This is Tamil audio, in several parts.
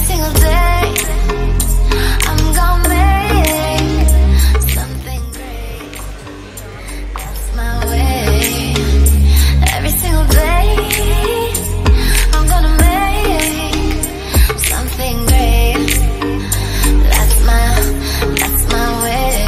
single day. I'm gonna make something great. That's my way. Every single day, I'm gonna make something great. That's my, that's my way.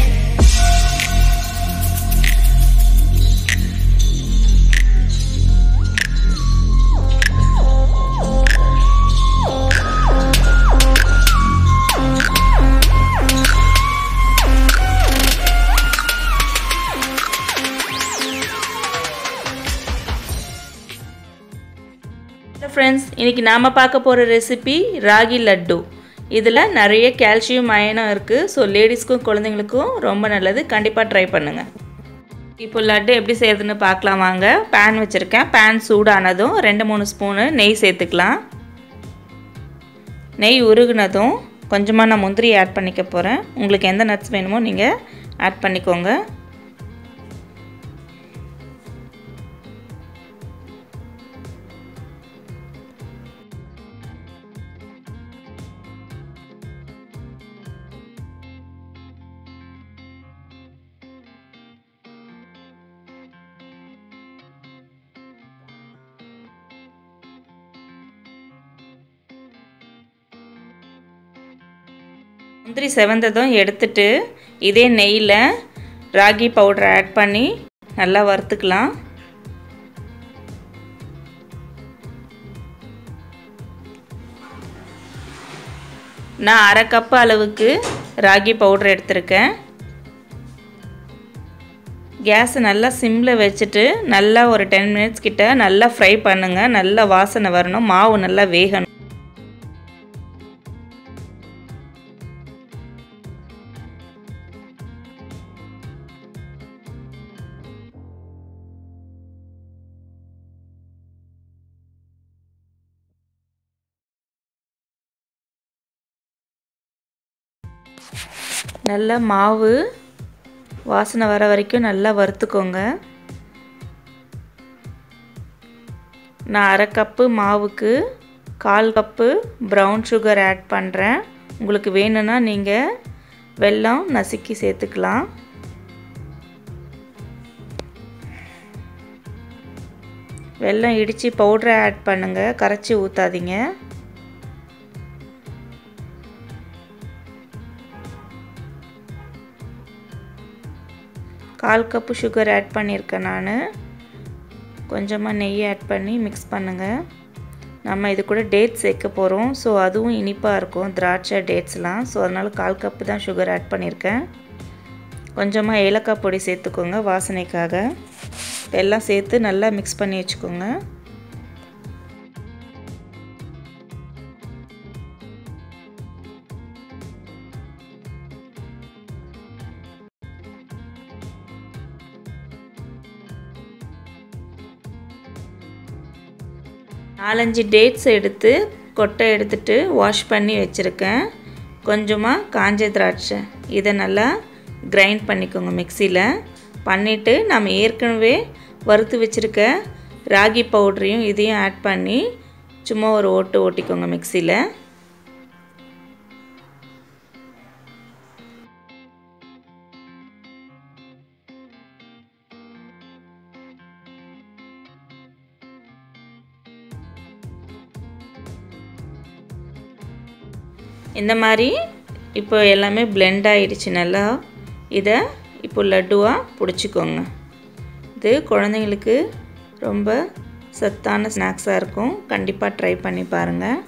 Hello friends இன்றைக்கி நாம் பார்க்க போகிற ரெசிபி ராகி லட்டு இதில் நிறைய கால்சியம் அயனம் இருக்குது ஸோ லேடிஸ்க்கும் குழந்தைங்களுக்கும் ரொம்ப நல்லது கண்டிப்பாக ட்ரை பண்ணுங்கள் இப்போ லட்டு எப்படி செய்கிறதுன்னு பார்க்கலாம் வாங்க பேன் வச்சுருக்கேன் பேன் சூடானதும் ரெண்டு மூணு ஸ்பூனு நெய் சேர்த்துக்கலாம் நெய் உருகுனதும் கொஞ்சமாக நான் முந்திரி ஆட் பண்ணிக்க போகிறேன் உங்களுக்கு எந்த நட்ஸ் வேணுமோ நீங்கள் ஆட் பண்ணிக்கோங்க முந்திரி செவந்ததும் எடுத்துட்டு இதே நெய்யில் ராகி பவுடர் ஆட் பண்ணி நல்லா வறுத்துக்கலாம் நான் அரை கப்பு அளவுக்கு ராகி பவுடர் எடுத்திருக்கேன் கேஸை நல்லா சிம்மில் வச்சுட்டு நல்லா ஒரு டென் மினிட்ஸ் கிட்ட நல்லா ஃப்ரை பண்ணுங்கள் நல்லா வாசனை வரணும் மாவு நல்லா வேகணும் நல்லா மாவு வாசனை வர வரைக்கும் நல்லா வறுத்துக்கோங்க நான் அரை கப்பு மாவுக்கு கால் கப்பு ப்ரௌன் சுகர் ஆட் பண்ணுறேன் உங்களுக்கு வேணும்னா நீங்கள் வெல்லம் நசுக்கி சேர்த்துக்கலாம் வெல்லம் இடித்து பவுட்ரை ஆட் பண்ணுங்கள் கரைச்சி ஊற்றாதீங்க கால் கப்பு சுகர் ஆட் பண்ணியிருக்கேன் நான் கொஞ்சமாக நெய் ஆட் பண்ணி மிக்ஸ் பண்ணுங்கள் நம்ம இது கூட டேட்ஸ் சேர்க்க போகிறோம் ஸோ அதுவும் இனிப்பாக இருக்கும் திராட்சை டேட்ஸ்லாம் ஸோ அதனால் கால் கப்பு தான் சுகர் ஆட் பண்ணியிருக்கேன் கொஞ்சமாக ஏலக்காய் பொடி சேர்த்துக்கோங்க வாசனைக்காக எல்லாம் சேர்த்து நல்லா மிக்ஸ் பண்ணி வச்சுக்கோங்க நாலஞ்சு டேட்ஸ் எடுத்து கொட்டை எடுத்துட்டு வாஷ் பண்ணி வச்சுருக்கேன் கொஞ்சமாக காஞ்ச திராட்சை இதை நல்லா கிரைண்ட் பண்ணிக்கோங்க மிக்சியில் பண்ணிவிட்டு நம்ம ஏற்கனவே வறுத்து வச்சுருக்க ராகி பவுட்ரையும் இதையும் ஆட் பண்ணி சும்மா ஒரு ஓட்டு ஓட்டிக்கோங்க மிக்சியில் இந்த மாதிரி இப்போ எல்லாமே பிளெண்ட் ஆகிடுச்சு நல்லா இதை இப்போ லட்டுவாக பிடிச்சிக்கோங்க இது குழந்தைங்களுக்கு ரொம்ப சத்தான ஸ்நாக்ஸாக இருக்கும் கண்டிப்பாக ட்ரை பண்ணி பாருங்கள்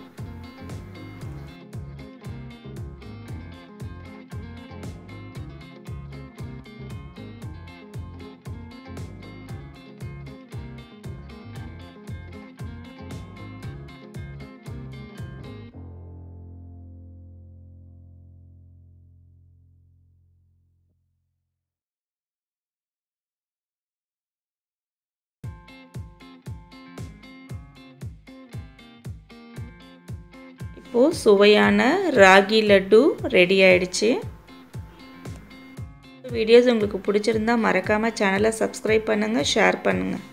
இப்போது சுவையான ராகி லட்டு ரெடி ஆயிடுச்சு வீடியோஸ் உங்களுக்கு பிடிச்சிருந்தா மறக்காமல் சேனலை சப்ஸ்கிரைப் பண்ணுங்கள் ஷேர் பண்ணுங்கள்